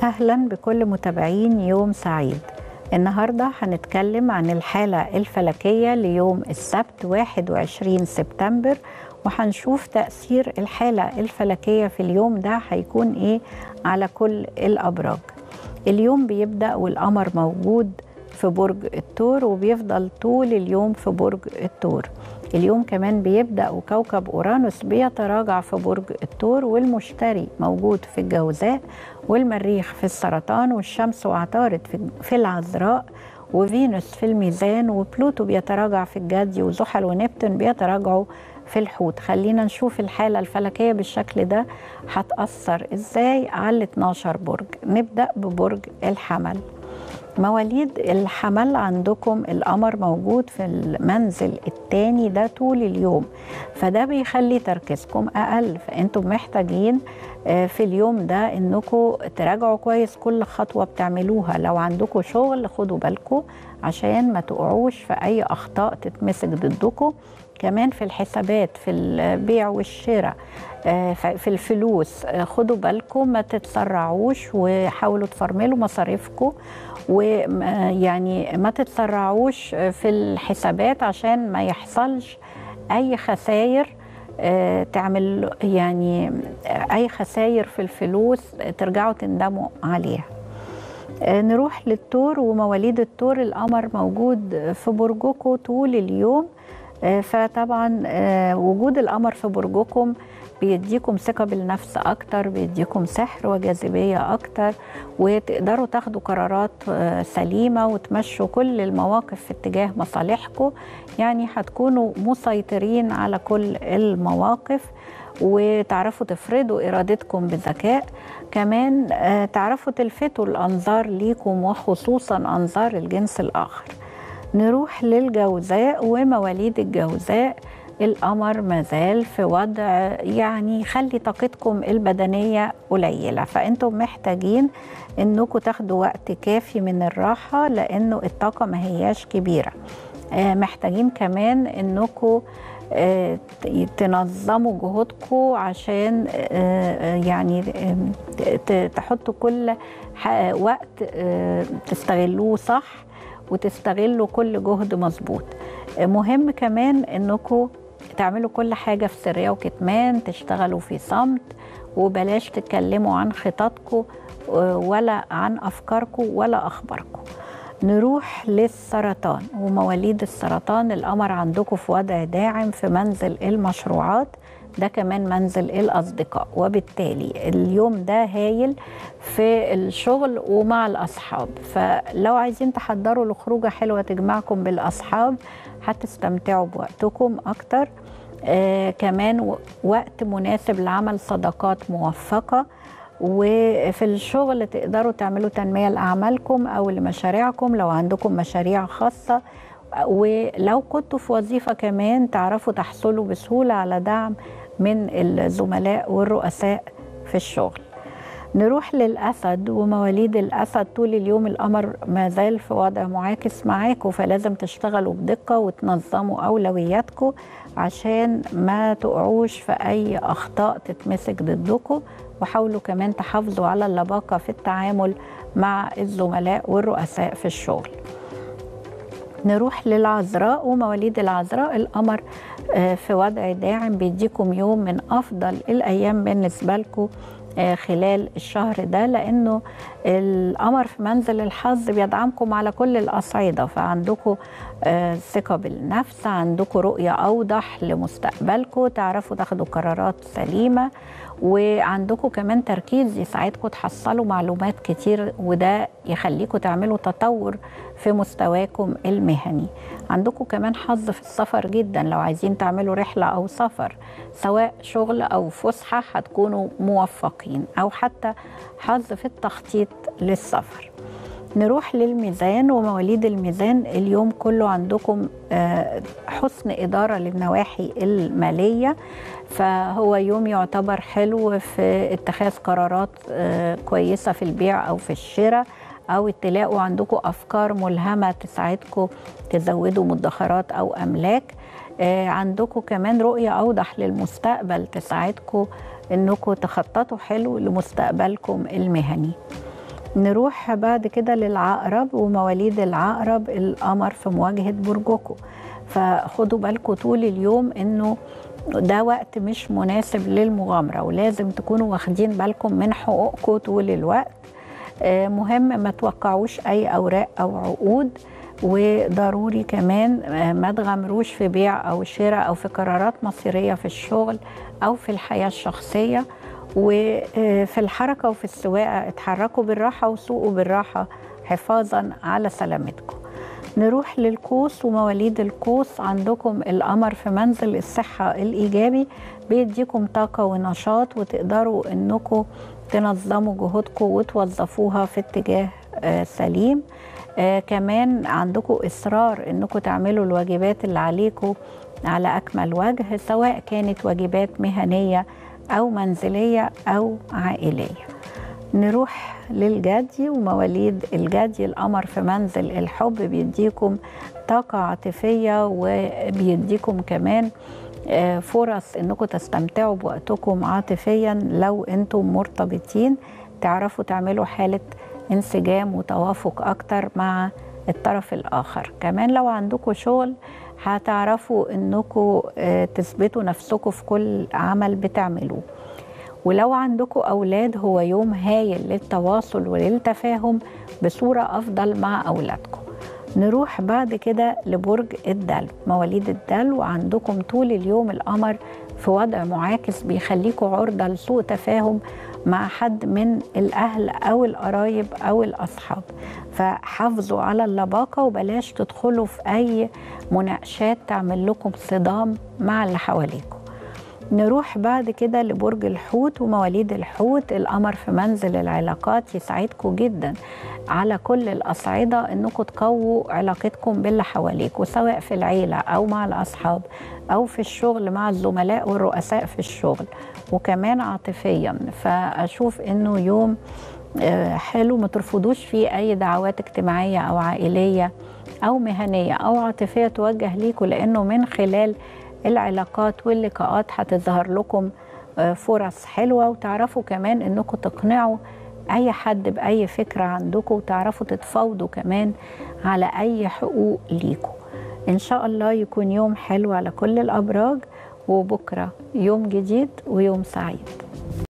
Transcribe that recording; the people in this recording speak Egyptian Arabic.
أهلا بكل متابعين يوم سعيد النهاردة هنتكلم عن الحالة الفلكية ليوم السبت 21 سبتمبر وهنشوف تأثير الحالة الفلكية في اليوم ده هيكون إيه على كل الأبراج اليوم بيبدأ والقمر موجود في برج الثور وبيفضل طول اليوم في برج الثور اليوم كمان بيبدأ وكوكب أورانوس بيتراجع في برج الثور والمشتري موجود في الجوزاء والمريخ في السرطان والشمس وعطارد في العذراء وفينوس في الميزان وبلوتو بيتراجع في الجدي وزحل ونبتون بيتراجعوا في الحوت خلينا نشوف الحالة الفلكية بالشكل ده هتأثر ازاي على 12 برج نبدأ ببرج الحمل مواليد الحمل عندكم القمر موجود في المنزل الثاني ده طول اليوم فده بيخلي تركيزكم اقل فانتم محتاجين في اليوم ده انكم تراجعوا كويس كل خطوه بتعملوها لو عندكم شغل خدوا بالكم عشان ما تقعوش في اي اخطاء تتمسك ضدكم كمان في الحسابات في البيع والشراء في الفلوس خدوا بالكم ما تتسرعوش وحاولوا تفرملوا مصاريفكم ويعني ما تتسرعوش في الحسابات عشان ما يحصلش اي خسائر تعمل يعني اي خسائر في الفلوس ترجعوا تندموا عليها نروح للتور ومواليد التور القمر موجود في برجكم طول اليوم فطبعا وجود القمر في برجكم بيديكم ثقة بالنفس أكتر بيديكم سحر وجاذبية أكتر وتقدروا تاخدوا قرارات سليمة وتمشوا كل المواقف في اتجاه مصالحكم يعني هتكونوا مسيطرين على كل المواقف وتعرفوا تفرضوا إرادتكم بذكاء كمان تعرفوا تلفتوا الأنظار ليكم وخصوصا أنظار الجنس الآخر نروح للجوزاء ومواليد الجوزاء القمر مازال في وضع يعني يخلي طاقتكم البدنية قليلة فأنتم محتاجين أنكم تاخدوا وقت كافي من الراحة لأنه الطاقة ما هياش كبيرة محتاجين كمان أنكم تنظموا جهودكم عشان يعني تحطوا كل وقت تستغلوه صح وتستغلوا كل جهد مظبوط مهم كمان انكم تعملوا كل حاجة في سرية وكتمان تشتغلوا في صمت وبلاش تتكلموا عن خططكم ولا عن أفكاركم ولا أخباركم نروح للسرطان ومواليد السرطان القمر عندكم في وضع داعم في منزل المشروعات ده كمان منزل الأصدقاء وبالتالي اليوم ده هايل في الشغل ومع الأصحاب فلو عايزين تحضروا لخروجة حلوة تجمعكم بالأصحاب هتستمتعوا بوقتكم أكتر آه كمان وقت مناسب لعمل صداقات موفقة وفي الشغل تقدروا تعملوا تنمية لأعمالكم أو لمشاريعكم لو عندكم مشاريع خاصة ولو كنتوا في وظيفة كمان تعرفوا تحصلوا بسهولة على دعم من الزملاء والرؤساء في الشغل نروح للأسد ومواليد الأسد طول اليوم القمر ما زال في وضع معاكس معاكم فلازم تشتغلوا بدقة وتنظموا أولوياتكم عشان ما تقعوش في أي أخطاء تتمسك ضدكم وحاولوا كمان تحافظوا على اللباقة في التعامل مع الزملاء والرؤساء في الشغل نروح للعذراء ومواليد العذراء القمر في وضع داعم بيديكم يوم من افضل الايام بالنسبه لكم خلال الشهر ده لانه القمر في منزل الحظ بيدعمكم على كل الاصعده فعندكم ثقه بالنفس عندكم رؤيه اوضح لمستقبلكم تعرفوا تاخدوا قرارات سليمه وعندكم كمان تركيز يساعدكم تحصلوا معلومات كتير وده يخليكم تعملوا تطور في مستواكم المهني عندكم كمان حظ في السفر جدا لو عايزين تعملوا رحلة أو سفر سواء شغل أو فسحة هتكونوا موفقين أو حتى حظ في التخطيط للسفر نروح للميزان ومواليد الميزان اليوم كله عندكم حسن إدارة للنواحي المالية فهو يوم يعتبر حلو في اتخاذ قرارات كويسة في البيع أو في الشراء أو تلاقوا عندكم أفكار ملهمة تساعدكم تزودوا مدخرات أو أملاك عندكم كمان رؤية أوضح للمستقبل تساعدكم أنكم تخططوا حلو لمستقبلكم المهني نروح بعد كده للعقرب ومواليد العقرب القمر في مواجهة برجكم فخدوا بالكم طول اليوم انه ده وقت مش مناسب للمغامرة ولازم تكونوا واخدين بالكم من حقوقكم طول الوقت آه، مهم ما توقعوش اي اوراق او عقود وضروري كمان آه، ما تغامروش في بيع او شراء او في قرارات مصيريه في الشغل او في الحياه الشخصيه وفي الحركه وفي السواقه اتحركوا بالراحه وسوقوا بالراحه حفاظا على سلامتكم نروح للقوس ومواليد القوس عندكم القمر في منزل الصحة الإيجابي بيديكم طاقة ونشاط وتقدروا أنكم تنظموا جهودكم وتوظفوها في اتجاه آه، سليم آه كمان عندكم إصرار أنكم تعملوا الواجبات اللي عليكم على أكمل وجه سواء كانت واجبات مهنية أو منزلية أو عائلية نروح للجدي ومواليد الجدي القمر في منزل الحب بيديكم طاقة عاطفية وبيديكم كمان آه، فرص انكم تستمتعوا بوقتكم عاطفيا لو انتم مرتبطين تعرفوا تعملوا حالة انسجام وتوافق اكتر مع الطرف الاخر كمان لو عندكم شغل هتعرفوا انكم آه، تثبتوا نفسكم في كل عمل بتعملوه ولو عندكم أولاد هو يوم هايل للتواصل وللتفاهم بصورة أفضل مع أولادكم نروح بعد كده لبرج الدلو مواليد الدلو عندكم طول اليوم القمر في وضع معاكس بيخليكم عرضة لسوء تفاهم مع حد من الأهل أو القرايب أو الأصحاب فحافظوا على اللباقة وبلاش تدخلوا في أي مناقشات تعمل لكم صدام مع اللي حواليكم نروح بعد كده لبرج الحوت ومواليد الحوت القمر في منزل العلاقات يساعدكم جدا على كل الأصعدة أنكم تقووا علاقتكم باللي حواليكم سواء في العيلة أو مع الأصحاب أو في الشغل مع الزملاء والرؤساء في الشغل وكمان عاطفيا فأشوف أنه يوم آه، حلو ما ترفضوش فيه أي دعوات اجتماعية أو عائلية أو مهنية أو عاطفية توجه ليكم لأنه من خلال العلاقات واللقاءات هتظهر لكم آه، فرص حلوة وتعرفوا كمان انكم تقنعوا اي حد باي فكرة عندكم وتعرفوا تتفاوضوا كمان على اي حقوق ليكم ان شاء الله يكون يوم حلو على كل الابراج وبكرة يوم جديد ويوم سعيد